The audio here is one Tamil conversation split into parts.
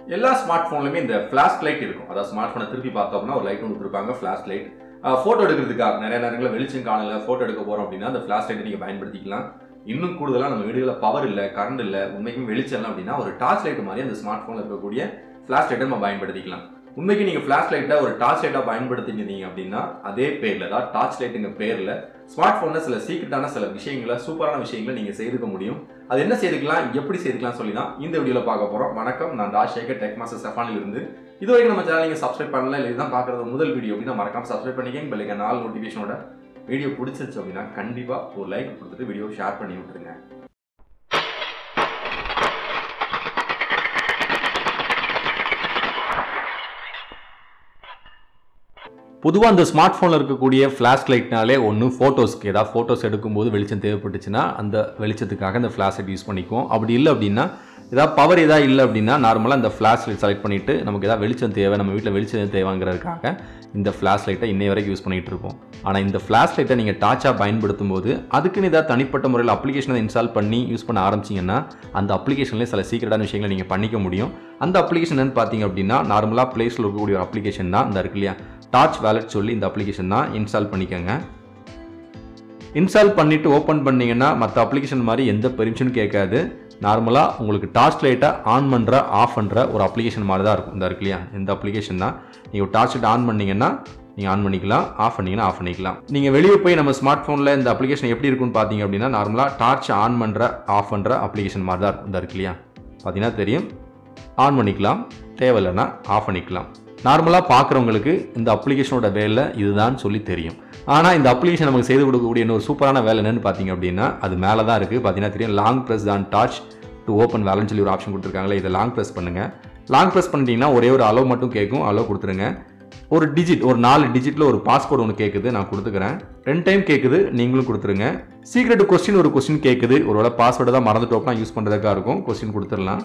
எல்லா ஸ்மார்ட் ஃபோன்லையுமே இந்த ஃபிளாஷ் லைட் இருக்கும் அதாவது ஸ்மார்ட் ஃபோனை திருப்பி பார்த்தோம் அப்படின்னா ஒரு லைட் ஒன்று கொடுத்துருப்பாங்க ஃபிளாஷ் லைட் ஃபோட்டோ எடுக்கிறதுக்காக நிறைய நேரங்களில் வெளிச்சம் காணல ஃபோட்டோ எடுக்க போகிறோம் அப்படின்னா அந்த ஃபிளாஷ் லைட்டை நீங்கள் பயன்படுத்திக்கலாம் இன்னும் கூடுதலாக நம்ம வீடுகளில் பவர் இல்லை கரண்ட் இல்லை உண்மைக்கும் வெளிச்சம் இல்லை அப்படின்னா ஒரு டார்ச் லைட் மாதிரி அந்த ஸ்மார்ட் ஃபோனில் இருக்கக்கூடிய ஃபிளாஷ் லைட்டை நம்ம பயன்படுத்திக்கலாம் உண்மைக்கு நீங்கள் ஃபிளாஷ் லைட்டை ஒரு டார்ச் லைட்டாக பயன்படுத்தினீங்க அப்படின்னா அதே பேரில் அதாவது டார்ச் லைட்டுங்க பேரில் ஸ்மார்ட் ஃபோனில் சில சீக்கிரட்டான சில விஷயங்களை சூப்பரான விஷயங்களை நீங்கள் செய்துக்க முடியும் அது என்ன செய்துக்கலாம் எப்படி செய்துக்கலாம் சொல்லி தான் இந்த வீடியோவில் பார்க்க போகிறோம் வணக்கம் நான் ராஜசேகர் டெக் மாஸ்டர் செஃபானில் இருந்து இது வரைக்கும் நம்ம சேனல் நீங்கள் சப்ஸ்கிரைப் பண்ணல இல்லை இதுதான் பார்க்குறது முதல் வீடியோ அப்படின்னா மறக்காம சப்ஸ்கிரைப் பண்ணிக்கங்க பெல்லைக்கு நாலு நோட்டிஃபிகேஷனோட வீடியோ பிடிச்சிருச்சு அப்படின்னா கண்டிப்பாக ஒரு லைக் கொடுத்துட்டு வீடியோ ஷேர் பண்ணி விட்டுருங்க பொதுவாக அந்த ஸ்மார்ட் ஃபோனில் இருக்கக்கூடிய ஃப்ளாஷ் லைட்னாலே ஒன்று ஃபோட்டோஸ்க்கு ஏதாவது ஃபோட்டோஸ் எடுக்கும்போது வெளிச்சம் தேவைப்பட்டுச்சுன்னா அந்த வெளிச்சத்துக்காக அந்த ஃப்ளாஷ் லைட் யூஸ் பண்ணிக்குவோம் அப்படி இல்லை அப்படின்னா ஏதாவது பவர் ஏதாவது இல்லை அப்படின்னா நார்மலாக இந்த ஃப்ளாஷ் லைட் செலக்ட் பண்ணிவிட்டு நமக்கு ஏதாவது வெளிச்சம் தேவை நம்ம வீட்டில் வெளிச்சம் தேவைங்கிறதுக்காக இந்த ஃப்ளாஷ் லைட்டை இன்னை வரைக்கும் யூஸ் பண்ணிகிட்டு இருக்கோம் ஆனால் இந்த ஃப்ளாஷ் லைட்டை நீங்கள் டார்ச்சாக பயன்படுத்தும் போது அதுக்குன்னு ஏதாவது தனிப்பட்ட முறையில் அப்ளிகேஷனை இன்ஸ்டால் பண்ணி யூஸ் பண்ண ஆரம்பிச்சிங்கன்னா அந்த அப்ளிகேஷன்லேயே சில சீக்கிரட்டான விஷயங்களை நீங்கள் பண்ணிக்க முடியும் அந்த அப்ளிகேஷன் என்னன்னு பார்த்தீங்க அப்படின்னா நார்மலாக ப்ளேஸில் இருக்கக்கூடிய ஒரு அப்ளிகேஷன் தான் இந்த இருக்கு இல்லையா டார்ச் வேலட் சொல்லி இந்த அப்ளிகேஷன் தான் இன்ஸ்டால் பண்ணிக்கோங்க இன்ஸ்டால் பண்ணிவிட்டு ஓப்பன் பண்ணிங்கன்னா மற்ற அப்ளிகேஷன் மாதிரி எந்த பெர்மிஷனும் கேட்காது நார்மலாக உங்களுக்கு டார்ச் லைட்டை ஆன் பண்ணுற ஆஃப் பண்ணுற ஒரு அப்ளிகேஷன் மாதிரி தான் இருக்கும் இந்த இருக்கு இல்லையா இந்த அப்ளிகேஷன் தான் நீங்கள் டார்ச் லைட் ஆன் பண்ணிங்கன்னா நீங்கள் ஆன் பண்ணிக்கலாம் ஆஃப் பண்ணிங்கன்னா ஆஃப் பண்ணிக்கலாம் நீங்கள் வெளியே போய் நம்ம ஸ்மார்ட் ஃபோனில் இந்த அப்ளிகேஷன் எப்படி இருக்குன்னு பார்த்தீங்க அப்படின்னா நார்மலாக டார்ச் ஆன் பண்ணுற ஆஃப் பண்ணுற அப்ளிகேஷன் மாதிரி தான் இருக்கும் இந்த இருக்கு இல்லையா பார்த்தீங்கன்னா தெரியும் ஆன் பண்ணிக்கலாம் தேவையில்லைன்னா ஆஃப் பண்ணிக்கலாம் நார்மலாக பார்க்குறவங்களுக்கு இந்த அப்ளிகேஷனோட வேலை இதுதான் சொல்லி தெரியும் ஆனால் இந்த அப்ளிகேஷன் நமக்கு செய்து கொடுக்கக்கூடிய இன்னொரு சூப்பரான வேலை என்னென்னு பார்த்தீங்க அப்படின்னா அது மேலே தான் இருக்குது பார்த்தீங்கன்னா தெரியும் லாங் ப்ரெஸ் தான் டார்ச் டு ஓப்பன் வேலைன்னு சொல்லி ஒரு ஆப்ஷன் கொடுத்துருக்காங்களே இதை லாங் ப்ரெஸ் பண்ணுங்கள் லாங் ப்ரெஸ் பண்ணிட்டீங்கன்னா ஒரே ஒரு அளவு மட்டும் கேட்கும் அளவு கொடுத்துருங்க ஒரு டிஜிட் ஒரு நாலு டிஜிட்டில் ஒரு பாஸ்கோட் ஒன்று கேட்குது நான் கொடுத்துக்கிறேன் ரெண்டு டைம் கேட்குது நீங்களும் கொடுத்துருங்க சீக்ரெட் கொஸ்டின் ஒரு கொஸ்டின் கேட்குது ஒருவேளை பாஸ்வேர்டை தான் மறந்துட்டோம்னா யூஸ் பண்ணுறதுக்காக இருக்கும் கொஸ்டின் கொடுத்துடலாம்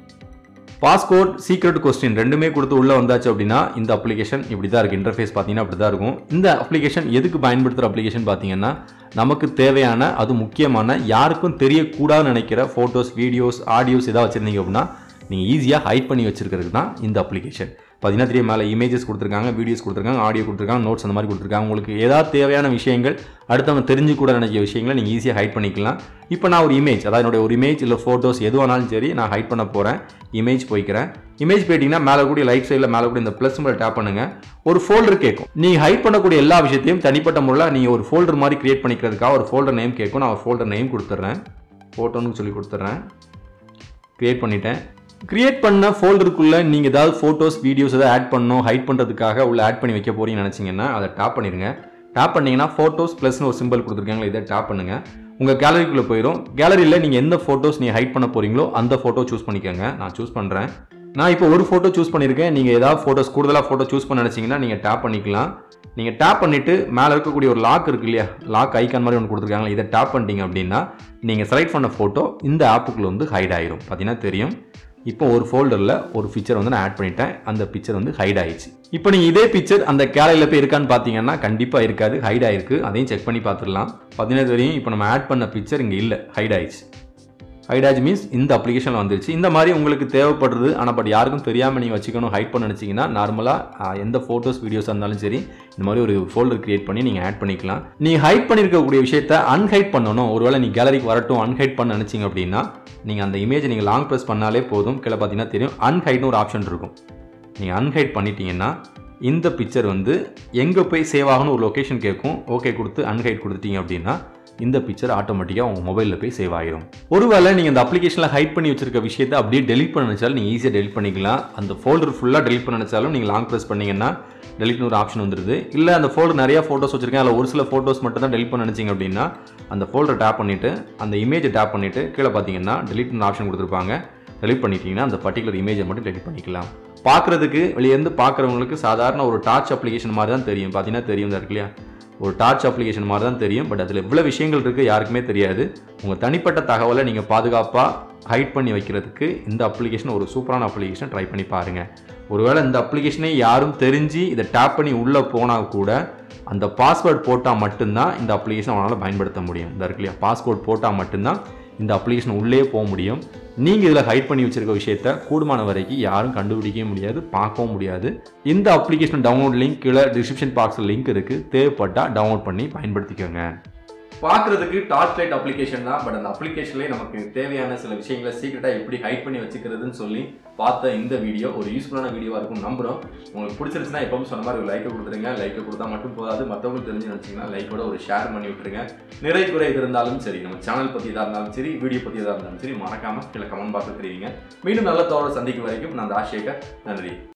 பாஸ்கோட் சீக்ரெட் கொஸ்டின் ரெண்டுமே கொடுத்து உள்ளே வந்தாச்சு அப்படின்னா இந்த அப்ளிகேஷன் இப்படி தான் இருக்குது இன்டர்ஃபேஸ் பார்த்தீங்கன்னா அப்படி தான் இருக்கும் இந்த அப்ளிகேஷன் எதுக்கு பயன்படுத்துகிற அப்ளிகேஷன் பார்த்தீங்கன்னா நமக்கு தேவையான அது முக்கியமான யாருக்கும் தெரியக்கூடாதுன்னு நினைக்கிற ஃபோட்டோஸ் வீடியோஸ் ஆடியோஸ் ஏதாவது வச்சுருந்தீங்க அப்படின்னா நீங்கள் ஈஸியாக ஹைட் பண்ணி வச்சிருக்கிறது தான் இந்த அப்ளிகேஷன் பார்த்தீங்கன்னா தெரியும் மேலே இமேஜஸ் கொடுத்துருக்காங்க வீடியோஸ் கொடுத்துருக்காங்க ஆடியோ கொடுத்துருக்காங்க நோட்ஸ் அந்த மாதிரி கொடுத்துருக்காங்க உங்களுக்கு ஏதாவது தேவையான விஷயங்கள் அடுத்தவங்க தெரிஞ்சு கூட நினைக்கிற விஷயங்களை நீங்கள் ஈஸியாக ஹைட் பண்ணிக்கலாம் இப்போ நான் ஒரு இமேஜ் அதாவது என்னோட ஒரு இமேஜ் இல்லை ஃபோட்டோஸ் எதுவானாலும் சரி நான் ஹைட் பண்ண போகிறேன் இமேஜ் போய்க்கிறேன் இமேஜ் போயிட்டீங்கன்னா மேலே கூடிய லைட் சைடில் மேலே கூட இந்த ப்ளஸ் மேலே டேப் பண்ணுங்க ஒரு ஃபோல்டர் கேட்கும் நீங்கள் ஹைட் பண்ணக்கூடிய எல்லா விஷயத்தையும் தனிப்பட்ட முறையில் நீங்கள் ஒரு ஃபோல்டர் மாதிரி கிரியேட் பண்ணிக்கிறதுக்காக ஒரு ஃபோல்டர் நேம் கேட்கும் நான் ஒரு ஃபோல்டர் நேம் கொடுத்துட்றேன் ஃபோட்டோன்னு சொல்லி கொடுத்துட்றேன் கிரியேட் பண்ணிட்டேன் கிரியேட் பண்ண ஃபோல்டருக்குள்ளே நீங்கள் ஏதாவது ஃபோட்டோஸ் வீடியோஸ் ஏதாவது ஆட் பண்ணணும் ஹைட் பண்ணுறதுக்காக உள்ள ஆட் பண்ணி வைக்க போறீங்கன்னு நினச்சிங்கன்னா அதை டேப் பண்ணிடுங்க டேப் பண்ணிங்கன்னா ஃபோட்டோஸ் ப்ளஸ்னு ஒரு சிம்பிள் கொடுத்துருக்காங்களா இதை டேப் பண்ணுங்கள் உங்கள் கேலரிக்குள்ளே போயிடும் கேலரியில் நீங்கள் எந்த ஃபோட்டோஸ் நீங்கள் ஹைட் பண்ண போகிறீங்களோ அந்த ஃபோட்டோ சூஸ் பண்ணிக்கோங்க நான் சூஸ் பண்ணுறேன் நான் இப்போ ஒரு ஃபோட்டோ சூஸ் பண்ணியிருக்கேன் நீங்கள் ஏதாவது ஃபோட்டோஸ் கூடுதலாக ஃபோட்டோ சூஸ் பண்ண நினச்சிங்கன்னா நீங்கள் டேப் பண்ணிக்கலாம் நீங்கள் டேப் பண்ணிவிட்டு மேலே இருக்கக்கூடிய ஒரு லாக் இருக்கு இல்லையா லாக் ஐக்கான் மாதிரி ஒன்று கொடுத்துருக்காங்களா இதை டேப் பண்ணிட்டீங்க அப்படின்னா நீங்கள் செலக்ட் பண்ண ஃபோட்டோ இந்த ஆப்புக்குள்ளே வந்து ஹைட் ஆயிரும் பார்த்தீங்கன்னா தெரியும் இப்போ ஒரு ஃபோல்டரில் ஒரு பிக்சர் வந்து நான் ஆட் பண்ணிட்டேன் அந்த பிக்சர் வந்து ஹைட் ஆயிடுச்சு இப்போ நீங்கள் இதே பிக்சர் அந்த கேலையில் போய் இருக்கான்னு பார்த்தீங்கன்னா கண்டிப்பாக இருக்காது ஹைட் ஆயிருக்கு அதையும் செக் பண்ணி பார்த்துடலாம் பார்த்தீங்கன்னா தெரியும் இப்போ நம்ம ஆட் பண்ண பிக்சர் இங்கே இல்லை ஹைட் ஆயிடுச்சு ஹைடாஜ் மீன்ஸ் இந்த அப்ளிகேஷனில் வந்துருச்சு இந்த மாதிரி உங்களுக்கு தேவைப்படுறது ஆனால் பட் யாருக்கும் தெரியாமல் நீங்கள் வச்சுக்கணும் ஹைட் பண்ண நினச்சிங்கன்னா நார்மலாக எந்த ஃபோட்டோஸ் வீடியோஸாக இருந்தாலும் சரி இந்த மாதிரி ஒரு ஃபோல்டர் கிரியேட் பண்ணி நீங்கள் ஆட் பண்ணிக்கலாம் நீங்கள் ஹைட் பண்ணியிருக்கக்கூடிய விஷயத்த அன்ஹைட் பண்ணணும் ஒருவேளை நீ கேலரிக்கு வரட்டும் அன்ஹைட் பண்ண நினச்சிங்க அப்படின்னா நீங்கள் அந்த இமேஜ் நீங்கள் லாங் ப்ரெஸ் பண்ணாலே போதும் கீழே பார்த்தீங்கன்னா தெரியும் அன்ஹைட்னு ஒரு ஆப்ஷன் இருக்கும் நீங்கள் அன்ஹைட் பண்ணிட்டீங்கன்னா இந்த பிக்சர் வந்து எங்கே போய் சேவ் ஆகணும் ஒரு லொக்கேஷன் கேட்கும் ஓகே கொடுத்து அன்ஹைட் கொடுத்துட்டீங்க அப்படின்னா இந்த பிக்சர் ஆட்டோமேட்டிக்காக உங்கள் மொபைலில் போய் சேவ் ஆகிரும் ஒருவேளை நீங்கள் அந்த அப்ளிகேஷனில் ஹைட் பண்ணி வச்சிருக்க விஷயத்தை அப்படியே டெலிட் பண்ண நினச்சாலும் நீங்கள் ஈஸியாக டெலிட் பண்ணிக்கலாம் அந்த ஃபோல்டர் ஃபுல்லாக டெலிட் பண்ண நினச்சாலும் நீங்கள் லாங் ப்ரெஸ் பண்ணீங்கன்னா டெலிட்னு ஒரு ஆப்ஷன் வந்துருது இல்லை அந்த ஃபோல்டர் நிறைய ஃபோட்டோஸ் வச்சிருக்கேன் அதில் ஒரு சில ஃபோட்டோஸ் மட்டும் தான் டெலிட் பண்ண நினச்சிங்க அப்படின்னா அந்த ஃபோல்டர் டேப் பண்ணிவிட்டு அந்த இமேஜை டேப் பண்ணிவிட்டு கீழே பார்த்தீங்கன்னா டெலிட்னு ஆப்ஷன் கொடுத்துருப்பாங்க டெலிட் பண்ணிட்டீங்கன்னா அந்த பர்டிகுலர் இமேஜை மட்டும் டெலிட் பண்ணிக்கலாம் பார்க்குறதுக்கு வெளியேருந்து பார்க்குறவங்களுக்கு சாதாரண ஒரு டார்ச் அப்ளிகேஷன் மாதிரி தான் தெரியும் பார்த்தீங்கன்னா தெரியும் தான் இருக்கு இல்லையா ஒரு டார்ச் அப்ளிகேஷன் மாதிரி தான் தெரியும் பட் அதில் இவ்வளோ விஷயங்கள் இருக்குது யாருக்குமே தெரியாது உங்கள் தனிப்பட்ட தகவலை நீங்கள் பாதுகாப்பாக ஹைட் பண்ணி வைக்கிறதுக்கு இந்த அப்ளிகேஷன் ஒரு சூப்பரான அப்ளிகேஷன் ட்ரை பண்ணி பாருங்கள் ஒருவேளை இந்த அப்ளிகேஷனை யாரும் தெரிஞ்சு இதை டேப் பண்ணி உள்ளே போனால் கூட அந்த பாஸ்வேர்ட் போட்டால் மட்டும்தான் இந்த அப்ளிகேஷன் அவனால் பயன்படுத்த முடியும் இந்த இருக்கு இல்லையா பாஸ்வேர்ட் போட்டால் மட்டும்தான் இந்த அப்ளிகேஷன் உள்ளே போக முடியும் நீங்கள் இதில் ஹைட் பண்ணி வச்சிருக்க விஷயத்த கூடுமான வரைக்கும் யாரும் கண்டுபிடிக்கவே முடியாது பார்க்கவும் முடியாது இந்த அப்ளிகேஷன் டவுன்லோட் லிங்க் கீழே டிஸ்கிரிப்ஷன் பாக்ஸில் லிங்க் இருக்குது தேவைப்பட்டால் டவுன்லோட் பண்ணி பயன்படுத்திக்கோங்க பார்க்குறதுக்கு டார்ச் லைட் அப்ளிகேஷன் தான் பட் அந்த அப்ளிகேஷன்லேயே நமக்கு தேவையான சில விஷயங்களை சீக்கிரட்டாக எப்படி ஹைட் பண்ணி வச்சுக்கிறதுன்னு சொல்லி பார்த்த இந்த வீடியோ ஒரு யூஸ்ஃபுல்லான வீடியோவாக இருக்கும் நம்புகிறோம் உங்களுக்கு பிடிச்சிருச்சுன்னா எப்பவும் சொன்ன மாதிரி ஒரு லைக்கை கொடுத்துருங்க லைக்கை கொடுத்தா மட்டும் போதாது மற்றவங்களுக்கு தெரிஞ்சு நினச்சிங்கன்னா லைக்கோட ஒரு ஷேர் பண்ணி விட்டுருங்க நிறை குறை எது இருந்தாலும் சரி நம்ம சேனல் பற்றி எதாக இருந்தாலும் சரி வீடியோ பற்றி எதாக இருந்தாலும் சரி மறக்காமல் கீழே கமெண்ட் பாக்ஸில் தெரிவிங்க மீண்டும் நல்ல தோட சந்திக்கும் வரைக்கும் நான் ராஜசேகர் நன்றி